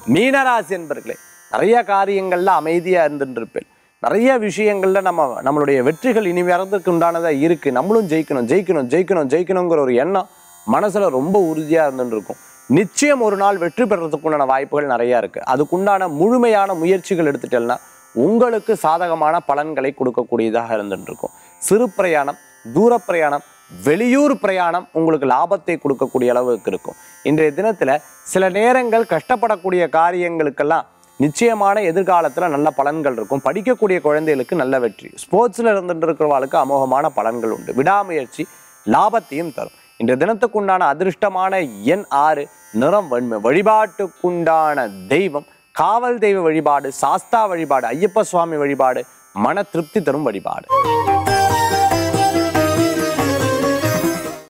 மீனராசி என்பர்களே நிறைய காரியங்கள்ல அமைதியா இருந்துட்டு இருப்பேன் நிறைய விஷயங்கள்ல நம்ம நம்மளுடைய வெற்றிகள் இனி வரதுக்கு உண்டானதா இருக்கு நம்மளும் ஜெயிக்கணும் ஜெயிக்கணும் ஜெயிக்கணும் ஜெயிக்கணுங்கிற ஒரு எண்ணம் மனசுல ரொம்ப உறுதியா இருந்துட்டு இருக்கும் நிச்சயம் ஒரு நாள் வெற்றி பெறதுக்குண்டான வாய்ப்புகள் நிறைய இருக்கு அதுக்குண்டான முழுமையான முயற்சிகள் எடுத்துட்டேன்னா உங்களுக்கு சாதகமான பலன்களை கொடுக்கக்கூடியதாக இருந்துட்டு இருக்கும் சிறு பிரயாணம் தூர பிரயாணம் வெளியூர் பிரயாணம் உங்களுக்கு லாபத்தை கொடுக்கக்கூடிய அளவுக்கு இருக்கும் இன்றைய தினத்துல சில நேரங்கள் கஷ்டப்படக்கூடிய காரியங்களுக்கெல்லாம் நிச்சயமான எதிர்காலத்துல நல்ல பலன்கள் இருக்கும் படிக்கக்கூடிய குழந்தைகளுக்கு நல்ல வெற்றி ஸ்போர்ட்ஸ்ல இருந்துட்டு இருக்கிறவாளுக்கு அமோகமான பலன்கள் உண்டு விடாமுயற்சி லாபத்தையும் தரும் இன்றைய தினத்துக்குண்டான அதிர்ஷ்டமான எண் ஆறு நிறம் வெண்மை வழிபாட்டுக்குண்டான தெய்வம் காவல் தெய்வ வழிபாடு சாஸ்தா வழிபாடு ஐயப்ப சுவாமி வழிபாடு மன திருப்தி தரும் வழிபாடு